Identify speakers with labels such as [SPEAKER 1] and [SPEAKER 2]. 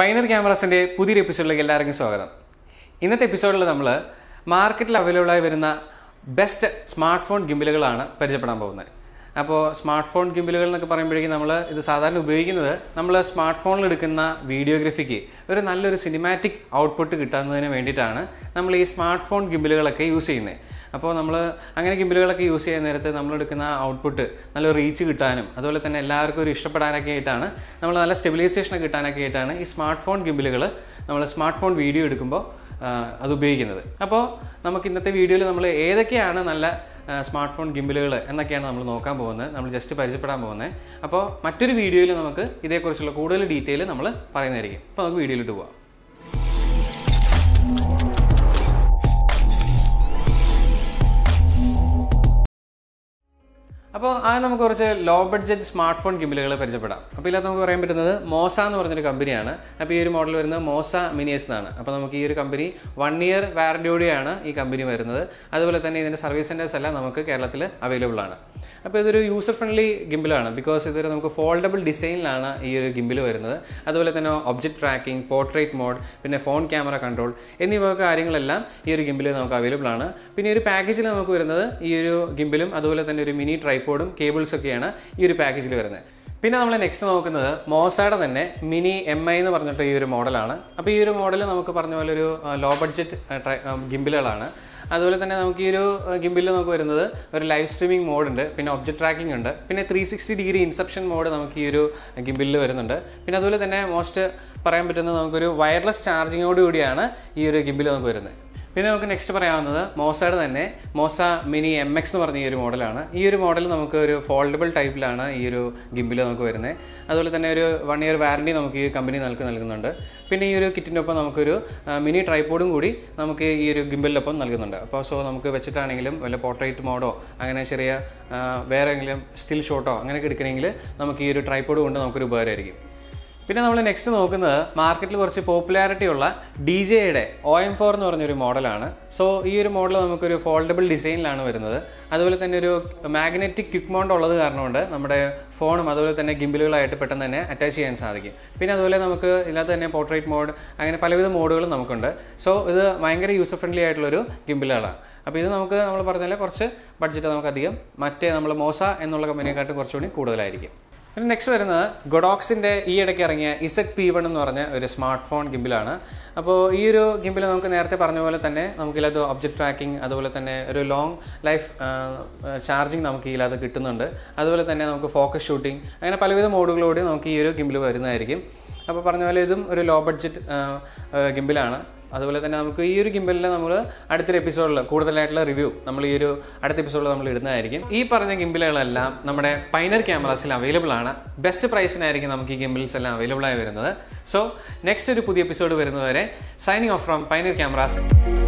[SPEAKER 1] പൈനർ ക്യാമറാസിൻ്റെ പുതിയൊരു എപ്പിസോഡിലേക്ക് എല്ലാവർക്കും സ്വാഗതം ഇന്നത്തെ എപ്പിസോഡിൽ നമ്മൾ മാർക്കറ്റിൽ അവൈലബിൾ ആയി വരുന്ന ബെസ്റ്റ് സ്മാർട്ട് ഫോൺ ഗിംബിലുകളാണ് പരിചയപ്പെടാൻ പോകുന്നത് അപ്പോൾ സ്മാർട്ട് ഫോൺ ഗിംബിലുകൾ എന്നൊക്കെ പറയുമ്പോഴേക്കും നമ്മൾ ഇത് സാധാരണ ഉപയോഗിക്കുന്നത് നമ്മൾ സ്മാർട്ട് ഫോണിൽ എടുക്കുന്ന വീഡിയോഗ്രഫിക്ക് ഒരു നല്ലൊരു സിനിമാറ്റിക് ഔട്ട്പുട്ട് കിട്ടുന്നതിന് വേണ്ടിയിട്ടാണ് നമ്മൾ ഈ സ്മാർട്ട് ഫോൺ ഗിംബിലുകളൊക്കെ യൂസ് ചെയ്യുന്നത് അപ്പോൾ നമ്മൾ അങ്ങനെ ഗിംബിലുകളൊക്കെ യൂസ് ചെയ്യുന്ന നേരത്ത് നമ്മൾ എടുക്കുന്ന ഔട്ട്പുട്ട് നല്ല റീച്ച് കിട്ടാനും അതുപോലെ തന്നെ എല്ലാവർക്കും ഒരു ഇഷ്ടപ്പെടാനൊക്കെ ആയിട്ടാണ് നമ്മൾ നല്ല സ്റ്റെബിലൈസേഷൻ കിട്ടാനൊക്കെ ആയിട്ടാണ് ഈ സ്മാർട്ട് ഫോൺ ഗിംബിലുകൾ നമ്മൾ സ്മാർട്ട് ഫോൺ വീഡിയോ എടുക്കുമ്പോൾ ആ, അത് ഉപയോഗിക്കുന്നത് അപ്പോൾ നമുക്ക് ഇന്നത്തെ വീഡിയോയിൽ നമ്മൾ ഏതൊക്കെയാണ് നല്ല സ്മാർട്ട് ഫോൺ ഗിംബിലുകൾ എന്നൊക്കെയാണ് നമ്മൾ നോക്കാൻ പോകുന്നത് നമ്മൾ ജസ്റ്റ് പരിചയപ്പെടാൻ പോകുന്നത് അപ്പോൾ മറ്റൊരു വീഡിയോയിൽ നമുക്ക് ഇതേക്കുറിച്ചുള്ള കൂടുതൽ ഡീറ്റെയിൽ നമ്മൾ പറയുന്നതായിരിക്കും അപ്പോൾ നമുക്ക് വീഡിയോയിലോട്ട് പോവാം അപ്പോൾ ആദ്യം നമുക്ക് കുറച്ച് ലോ ബഡ്ജറ്റ് സ്മാർട്ട് ഫോൺ ഗിംബിലുകൾ പരിചയപ്പെടാം അപ്പോൾ ഇതിനകത്ത് നമുക്ക് പറയാൻ പറ്റുന്നത് മോസ എന്ന് പറഞ്ഞൊരു കമ്പനിയാണ് അപ്പോൾ ഈ ഒരു മോഡൽ വരുന്നത് മോസ മിനിയേഴ്സ് എന്നാണ് അപ്പോൾ നമുക്ക് ഈ ഒരു കമ്പനി വൺ ഇയർ വാറൻറ്റിയോടെയാണ് ഈ കമ്പനി വരുന്നത് അതുപോലെ തന്നെ ഇതിൻ്റെ സർവീസ് സെൻറ്റേഴ്സ് എല്ലാം നമുക്ക് കേരളത്തിൽ അവൈലബിൾ ആണ് അപ്പോൾ ഇതൊരു യൂസർ ഫ്രണ്ട്ലി ഗിംബിളാണ് ബിക്കോസ് ഇതൊരു നമുക്ക് ഫോൾഡബിൾ ഡിസൈനിലാണ് ഈ ഒരു ഗിംബിൽ വരുന്നത് അതുപോലെ തന്നെ ഒബ്ജക്ട് ട്രാക്കിംഗ് പോർട്രേറ്റ് മോഡ് പിന്നെ ഫോൺ ക്യാമറ കൺട്രോൾ എന്നിവ കാര്യങ്ങളെല്ലാം ഈ ഒരു ഗിംബിൽ നമുക്ക് അവൈലബിൾ ആണ് പിന്നെ ഒരു പാക്കേജിൽ നമുക്ക് വരുന്നത് ഈ ഒരു ഗിംബിലും അതുപോലെ തന്നെ ഒരു മിനി ട്രൈപ്പോഡും കേബിൾസ് ഒക്കെയാണ് ഈ ഒരു പാക്കേജിൽ വരുന്നത് പിന്നെ നമ്മൾ നെക്സ്റ്റ് നോക്കുന്നത് മോസയുടെ തന്നെ മിനി എം ഐ എന്ന് പറഞ്ഞിട്ട് ഈ ഒരു മോഡലാണ് അപ്പോൾ ഈ ഒരു മോഡൽ നമുക്ക് പറഞ്ഞ പോലെ ഒരു ലോ ബഡ്ജറ്റ് ഗിംബിലുകളാണ് അതുപോലെ തന്നെ നമുക്ക് ഈ ഒരു ഗിംബിൽ നമുക്ക് വരുന്നത് ഒരു ലൈവ് സ്ട്രീമിംഗ് മോഡ് ഉണ്ട് പിന്നെ ഒബ്ജക്ട് ട്രാക്കിംഗ് ഉണ്ട് പിന്നെ three sixty degree inception mode നമുക്ക് ഈ ഒരു ഗിംബിലിൽ വരുന്നുണ്ട് പിന്നെ അതുപോലെ തന്നെ മോസ്റ്റ് പറയാൻ പറ്റുന്നത് നമുക്കൊരു വയർലെസ് ചാർജിങ്ങോട് കൂടിയാണ് ഈ ഒരു ഗിംബിൽ നമുക്ക് വരുന്നത് പിന്നെ നമുക്ക് നെക്സ്റ്റ് പറയാവുന്നത് മോസയുടെ തന്നെ മോസ മിനി എം എക്സ് എന്ന് പറഞ്ഞ ഈ ഒരു മോഡലാണ് ഈ ഒരു മോഡൽ നമുക്ക് ഒരു ഫോൾഡബിൾ ടൈപ്പിലാണ് ഈ ഒരു ഗിംബിൽ നമുക്ക് വരുന്നത് അതുപോലെ തന്നെ ഒരു വൺ ഇയർ വാറണ്ടി നമുക്ക് ഈ കമ്പനി നമുക്ക് നൽകുന്നുണ്ട് പിന്നെ ഈ ഒരു കിറ്റിൻ്റെ ഒപ്പം നമുക്കൊരു ആ, മിനി ട്രൈപ്പോഡും കൂടി നമുക്ക് ഈ ഒരു ഗിംബിലിനൊപ്പം നൽകുന്നുണ്ട് അപ്പോൾ സോ നമുക്ക് വെച്ചിട്ടാണെങ്കിലും വല്ല പോർട്രേറ്റ് മോഡോ അങ്ങനെ ചെറിയ ആ, വേറെ എങ്കിലും സ്റ്റിൽ ഷോട്ടോ അങ്ങനെയൊക്കെ എടുക്കണമെങ്കിൽ നമുക്ക് ഈ ഒരു ട്രൈപ്പോഡ് കൊണ്ട് നമുക്കൊരു ഉപകാരമായിരിക്കും പിന്നെ നമ്മൾ നെക്സ്റ്റ് നോക്കുന്നത് മാർക്കറ്റിൽ കുറച്ച് പോപ്പുലാരിറ്റി ഉള്ള ഡി ജെയുടെ ഒ എം ഫോർ എന്ന് പറഞ്ഞൊരു മോഡലാണ് സോ ഈ ഒരു മോഡൽ നമുക്കൊരു ഫോൾഡബിൾ ഡിസൈനിലാണ് വരുന്നത് അതുപോലെ തന്നെ ഒരു മാഗ്നറ്റിക് ക്വിക്ക് മൗണ്ട് ഉള്ളത് കാരണം കൊണ്ട് നമ്മുടെ ഫോണും അതുപോലെ തന്നെ ഗിംബിലുകളായിട്ട് പെട്ടെന്ന് തന്നെ അറ്റാച്ച് ചെയ്യാൻ സാധിക്കും പിന്നെ അതുപോലെ നമുക്ക് ഇതിനകത്ത് തന്നെ പോർട്രേറ്റ് മോഡ് അങ്ങനെ പലവിധ മോഡുകളും നമുക്കുണ്ട് സോ ഇത് ഭയങ്കര യൂസർ ഫ്രണ്ട്ലി ആയിട്ടുള്ളൊരു ഗിംബിലുകളാണ് അപ്പോൾ ഇത് നമുക്ക് നമ്മൾ പറഞ്ഞാൽ കുറച്ച് ബഡ്ജറ്റ് നമുക്ക് അധികം മറ്റേ നമ്മൾ മോസ എന്നുള്ള കമ്പനിയെക്കാട്ടും കുറച്ചുകൂടി കൂടുതലായിരിക്കും പിന്നെ നെക്സ്റ്റ് വരുന്നത് ഗൊഡോക്സിൻ്റെ ഈ ഇടയ്ക്ക് ഇറങ്ങിയ ഇസെറ്റ് പി വൺ എന്ന് പറഞ്ഞ ഒരു സ്മാർട്ട് ഫോൺ ഗിംബിലാണ് അപ്പോൾ ഈ ഒരു ഗിംബിൽ നമുക്ക് നേരത്തെ പറഞ്ഞ പോലെ തന്നെ നമുക്കിതിലത് ഒബ്ജക്ട് ട്രാക്കിംഗ് അതുപോലെ തന്നെ ഒരു ലോങ് ലൈഫ് ചാർജിങ് നമുക്ക് ഇതിലത് കിട്ടുന്നുണ്ട് അതുപോലെ തന്നെ നമുക്ക് ഫോക്കസ് ഷൂട്ടിംഗ് അങ്ങനെ പലവിധ മോഡുകളോട് നമുക്ക് ഈ ഒരു ഗിംബിൽ വരുന്നതായിരിക്കും അപ്പോൾ പറഞ്ഞ പോലെ ഇതും ഒരു ലോ ബഡ്ജറ്റ് ഗിംബിലാണ് അതുപോലെ തന്നെ നമുക്ക് ഈ ഒരു ഗിംബലിൽ നമ്മൾ അടുത്തൊരു എപ്പിസോഡിൽ കൂടുതലായിട്ടുള്ള റിവ്യൂ നമ്മൾ ഈ ഒരു അടുത്ത എപ്പിസോഡിൽ നമ്മൾ ഇടുന്നതായിരിക്കും ഈ പറഞ്ഞ ഗിംബിലുകളെല്ലാം നമ്മുടെ പൈനർ ക്യാമറാസിൽ അവൈലബിൾ ആണ് ബെസ്റ്റ് പ്രൈസിനായിരിക്കും നമുക്ക് ഈ ഗിംബിൽസ് എല്ലാം അവൈലബിൾ ആയി വരുന്നത് സോ നെക്സ്റ്റ് ഒരു പുതിയ എപ്പിസോഡ് വരുന്നവരെ സൈനിങ് ഓഫ് ഫ്രം പൈനർ ക്യാമറാസ്